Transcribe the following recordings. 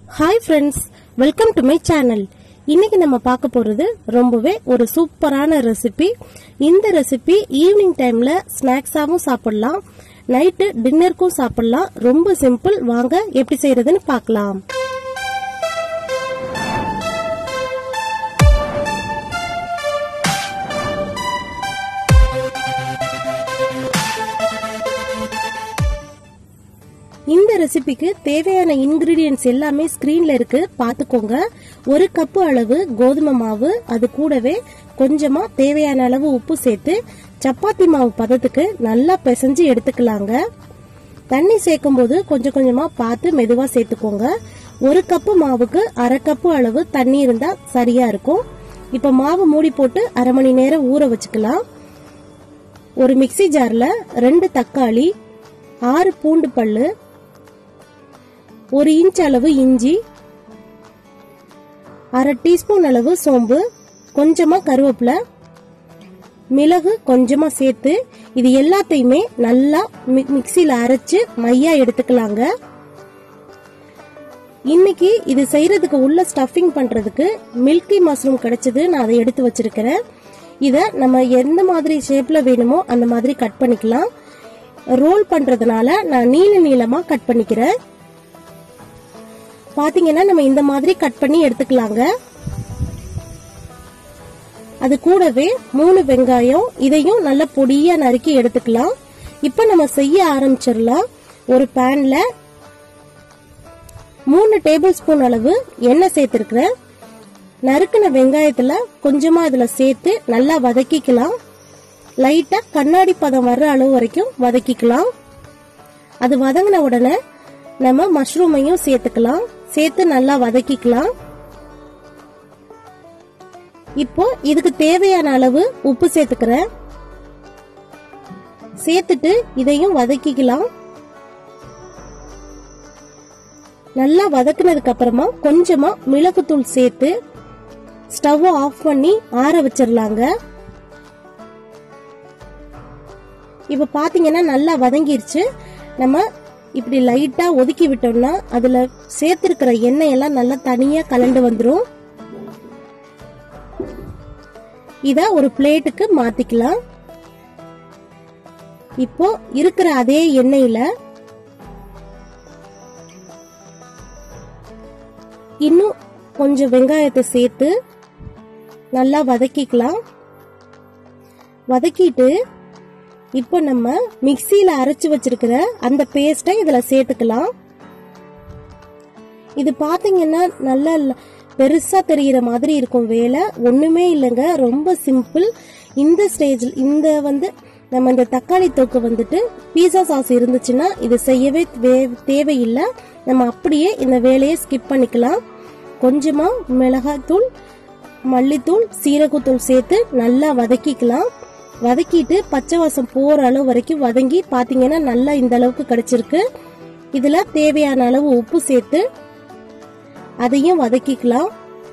hi friends welcome to my channel இன்னைக்கு நம்ம பார்க்க போறது ரொம்பவே ஒரு சூப்பரான ரெசிபி இந்த ரெசிபி ஈவினிங் டைம்ல ஸ்நாக்ஸாவும் சாப்பிடலாம் நைட்டு டின்னருக்கும் சாப்பிடலாம் ரொம்ப சிம்பிள் வாங்க எப்படி செய்யறதுன்னு பார்க்கலாம் இந்த ரெசிபிக்கு தேவையான இன்கிரீடியன்ஸ் எல்லாமே ஸ்கிரீன்ல இருக்கு பாத்துக்கோங்க ஒரு கப்பு அளவு கோதுமை மாவு அது கூடவே கொஞ்சமா தேவையான அளவு உப்பு சேர்த்து சப்பாத்தி மாவு பதத்துக்கு நல்லா பிசைஞ்சு எடுத்துக்கலாங்க தண்ணி சேர்க்கும் போது கொஞ்சம் கொஞ்சமா பார்த்து மெதுவா சேர்த்துக்கோங்க ஒரு கப்பு மாவுக்கு அரை கப்பு அளவு தண்ணி இருந்தா சரியா இருக்கும் இப்ப மாவு மூடி போட்டு அரை மணி நேரம் ஊற வச்சுக்கலாம் ஒரு மிக்ஸி ஜார்ல ரெண்டு தக்காளி ஆறு பூண்டு பல்லு ஒரு இன்ச் அளவு இஞ்சி அரை டீஸ்பூன் அளவு சோம்பு கொஞ்சமா கருவேப்பிலை மிளகு கொஞ்சமா சேர்த்து இது எல்லாத்தையுமே நல்லா மிக்சியில அரைச்சு மையா எடுத்துக்கலாங்க இன்னைக்கு இது செய்யறதுக்கு உள்ள ஸ்டஃபிங் பண்றதுக்கு மில்கி மஷ்ரூம் கிடைச்சது நான் அதை எடுத்து வச்சிருக்கிறேன் இத நம்ம எந்த மாதிரி ஷேப்ல வேணுமோ அந்த மாதிரி கட் பண்ணிக்கலாம் ரோல் பண்றதுனால நான் நீள நீளமா கட் பண்ணிக்கிறேன் பாத்தீங்கன்னா நம்ம இந்த மாதிரி கட் பண்ணி எடுத்துக்கலாங்க அது கூடவே மூணு வெங்காயம் இதையும் நல்ல பொடியா நறுக்கி எடுத்துக்கலாம் இப்ப நம்ம செய்ய ஆரம்பிச்சிடலாம் ஒரு பேன்ல மூணு டேபிள் ஸ்பூன் அளவு எண்ணெய் சேர்த்திருக்கிறேன் நறுக்கின வெங்காயத்துல கொஞ்சமா இதுல சேர்த்து நல்லா வதக்கிக்கலாம் லைட்டா கண்ணாடி பதம் வர்ற அளவு வரைக்கும் வதக்கிக்கலாம் அது வதங்கின உடனே நம்ம மஷ்ரூமையும் சேர்த்துக்கலாம் சேர்த்து நல்லா வதக்கிக்கலாம் இப்போ இதுக்கு தேவையான அளவு உப்பு சேர்த்துக்கிறேன் சேர்த்துட்டு இதையும் வதக்கிக்கலாம் நல்லா வதக்குனதுக்கு அப்புறமா கொஞ்சமா மிளகுத்தூள் சேர்த்து ஸ்டவ் ஆஃப் பண்ணி ஆற வச்சிடலாங்க இப்ப பாத்தீங்கன்னா நல்லா வதங்கிருச்சு நம்ம இப்படி லைட்டா ஒதுக்கி விட்டோம்னா அதுல சேர்த்திருக்கிற எண்ணெய் எல்லாம் நல்லா தனியா கலண்டு வந்துரும் இத ஒரு பிளேட்டுக்கு மாத்திக்கலாம் இப்போ இருக்கிற அதே எண்ணெயில இன்னும் கொஞ்சம் வெங்காயத்தை சேர்த்து நல்லா வதக்கிக்கலாம் வதக்கிட்டு இப்போ நம்ம மிக்சியில அரைச்சு வச்சிருக்கிற அந்த பேஸ்ட்டை இதுல சேர்த்துக்கலாம் இது பாத்தீங்கன்னா நல்லா பெருசா தெரிகிற மாதிரி இருக்கும் வேலை ஒண்ணுமே இல்லைங்க ரொம்ப சிம்பிள் இந்த ஸ்டேஜ் இந்த வந்து நம்ம இந்த தக்காளி தொக்கு வந்துட்டு பீஸா சாஸ் இருந்துச்சுன்னா இது செய்யவே தேவையில்லை நம்ம அப்படியே இந்த வேலையை ஸ்கிப் பண்ணிக்கலாம் கொஞ்சமா மிளகாய்த்தூள் மல்லித்தூள் சீரகத்தூள் சேர்த்து நல்லா வதக்கிக்கலாம் வதக்கிட்டு பச்சை வாசம் போற அளவு வரைக்கும் வதங்கி பாத்தீங்கன்னா நல்லா இந்த அளவுக்கு கிடைச்சிருக்கு இதுல தேவையான அளவு உப்பு சேர்த்து அதையும் வதக்கிக்கலாம்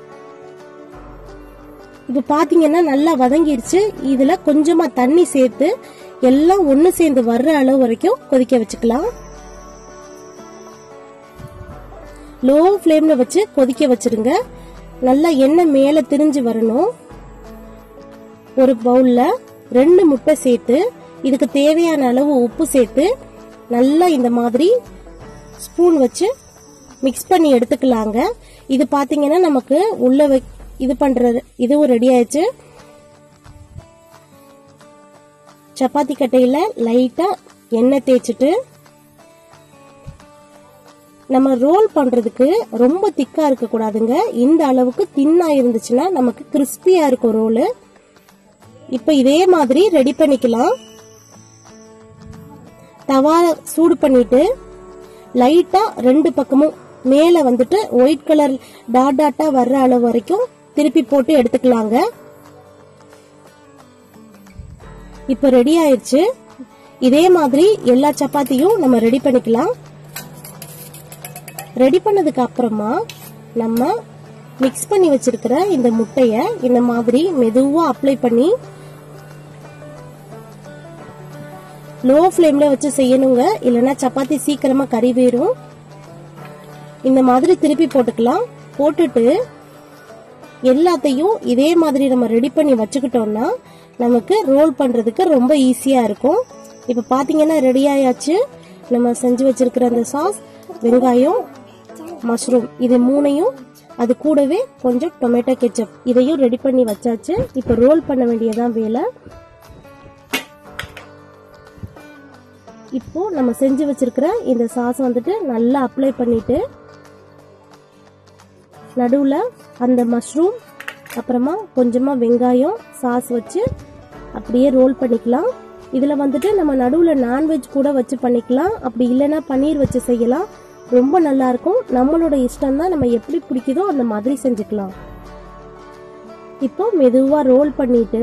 இப்ப பாத்தீங்கன்னா நல்லா வதங்கிருச்சு இதுல கொஞ்சமா தண்ணி சேர்த்து எல்லாம் ஒண்ணு சேர்ந்து வர்ற அளவு வரைக்கும் கொதிக்க வச்சுக்கலாம் லோ ஃப்ளேம்ல வச்சு கொதிக்க வச்சிருங்க நல்லா எண்ணெய் மேல திரிஞ்சு வரணும் ஒரு பவுல்ல ரெண்டு முட்டை சேர்த்து இதுக்கு தேவையான அளவு உப்பு சேர்த்து நல்லா இந்த மாதிரி ஸ்பூன் வச்சு மிக்ஸ் பண்ணி எடுத்துக்கலாங்க இது பாத்தீங்கன்னா நமக்கு உள்ள இது பண்றது இதுவும் ரெடி ஆயிடுச்சு சப்பாத்தி கட்டையில லைட்டா எண்ணெய் தேய்ச்சிட்டு நம்ம ரோல் பண்றதுக்கு ரொம்ப திக்கா இருக்க கூடாதுங்க இந்த அளவுக்கு தின்னா இருந்துச்சுன்னா நமக்கு கிறிஸ்பியா இருக்கும் ரோலு இப்ப இதே மாதிரி ரெடி பண்ணிக்கலாம் தவா சூடு பண்ணிட்டு லைட்டா ரெண்டு பக்கமும் மேல வந்துட்டு ஒயிட் கலர் டாட் டாட்டா வர்ற அளவு வரைக்கும் திருப்பி போட்டு எடுத்துக்கலாங்க இப்ப ரெடி ஆயிடுச்சு இதே மாதிரி எல்லா சப்பாத்தியும் நம்ம ரெடி பண்ணிக்கலாம் ரெடி பண்ணதுக்கு அப்புறமா நம்ம மிக்ஸ் பண்ணி வச்சிருக்கிற இந்த முட்டைய இந்த மாதிரி மெதுவா அப்ளை பண்ணி லோ ஃப்ளேம்ல வச்சு செய்யணுங்க இல்லைன்னா சப்பாத்தி சீக்கிரமா கறி போயிரும் இந்த மாதிரி திருப்பி போட்டுக்கலாம் போட்டுட்டு எல்லாத்தையும் இதே மாதிரி நம்ம ரெடி பண்ணி வச்சுக்கிட்டோம்னா நமக்கு ரோல் பண்றதுக்கு ரொம்ப ஈஸியா இருக்கும் இப்ப பாத்தீங்கன்னா ரெடி ஆயாச்சு நம்ம செஞ்சு வச்சிருக்கிற அந்த சாஸ் வெங்காயம் மஷ்ரூம் இது மூணையும் அது கூடவே கொஞ்சம் டொமேட்டோ கெச்சப் இதையும் ரெடி பண்ணி வச்சாச்சு இப்போ ரோல் பண்ண வேண்டியதான் வேலை இப்போ நம்ம செஞ்சு வச்சிருக்கிற இந்த சாஸ் வந்துட்டு நல்லா அப்ளை பண்ணிட்டு நடுவில் அந்த மஷ்ரூம் அப்புறமா கொஞ்சமாக வெங்காயம் சாஸ் வச்சு அப்படியே ரோல் பண்ணிக்கலாம் இதில் வந்துட்டு நம்ம நடுவில் நான்வெஜ் கூட வச்சு பண்ணிக்கலாம் அப்படி இல்லைன்னா பன்னீர் வச்சு செய்யலாம் ரொம்ப நல்லா இருக்கும் நம்மளோட இஷ்டம் தான் நம்ம எப்படி பிடிக்குதோ அந்த மாதிரி செஞ்சுக்கலாம் இப்போ மெதுவாக ரோல் பண்ணிட்டு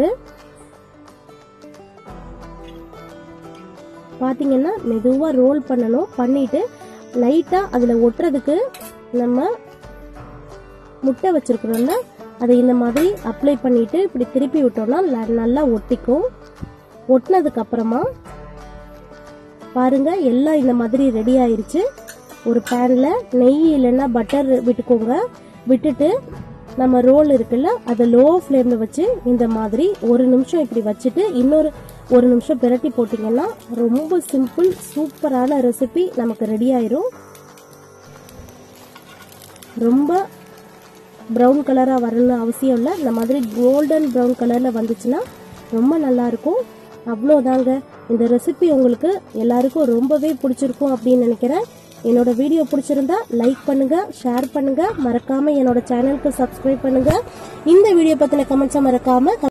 பார்த்தீங்கன்னா மெதுவாக ரோல் பண்ணணும் பண்ணிட்டு லைட்டாக அதில் ஒட்டுறதுக்கு நம்ம முட்டை வச்சிருக்கிறோம்ல அதை இந்த மாதிரி அப்ளை பண்ணிட்டு இப்படி திருப்பி விட்டோம்னா ல- நல்லா ஒட்டிக்கும் ஒட்டினதுக்கு அப்புறமா பாருங்க எல்லாம் இந்த மாதிரி ரெடி ஆயிருச்சு ஒரு பேன்ல நெய் இல்லைன்னா பட்டர் விட்டுக்கோங்க விட்டுட்டு நம்ம ரோல் இருக்குல்ல அதை லோ ஃப்ளேம்ல வச்சு இந்த மாதிரி ஒரு நிமிஷம் இப்படி வச்சுட்டு இன்னொரு ஒரு நிமிஷம் பிரட்டி போட்டிங்கன்னா ரொம்ப சிம்பிள் சூப்பரான ரெசிபி நமக்கு ரெடி ஆயிரும் ரொம்ப ப்ரௌன் கலராக வரணும்னு அவசியம் இல்லை இந்த மாதிரி கோல்டன் ப்ரௌன் கலரில் வந்துச்சுன்னா ரொம்ப நல்லா இருக்கும் அவ்வளோதாங்க இந்த ரெசிபி உங்களுக்கு எல்லாருக்கும் ரொம்பவே பிடிச்சிருக்கும் அப்படின்னு நினைக்கிறேன் என்னோட வீடியோ பிடிச்சிருந்தா லைக் பண்ணுங்க ஷேர் பண்ணுங்க மறக்காம என்னோட சேனலுக்கு சப்ஸ்கிரைப் பண்ணுங்க இந்த வீடியோ பத்தின கமெண்ட்ஸை மறக்காம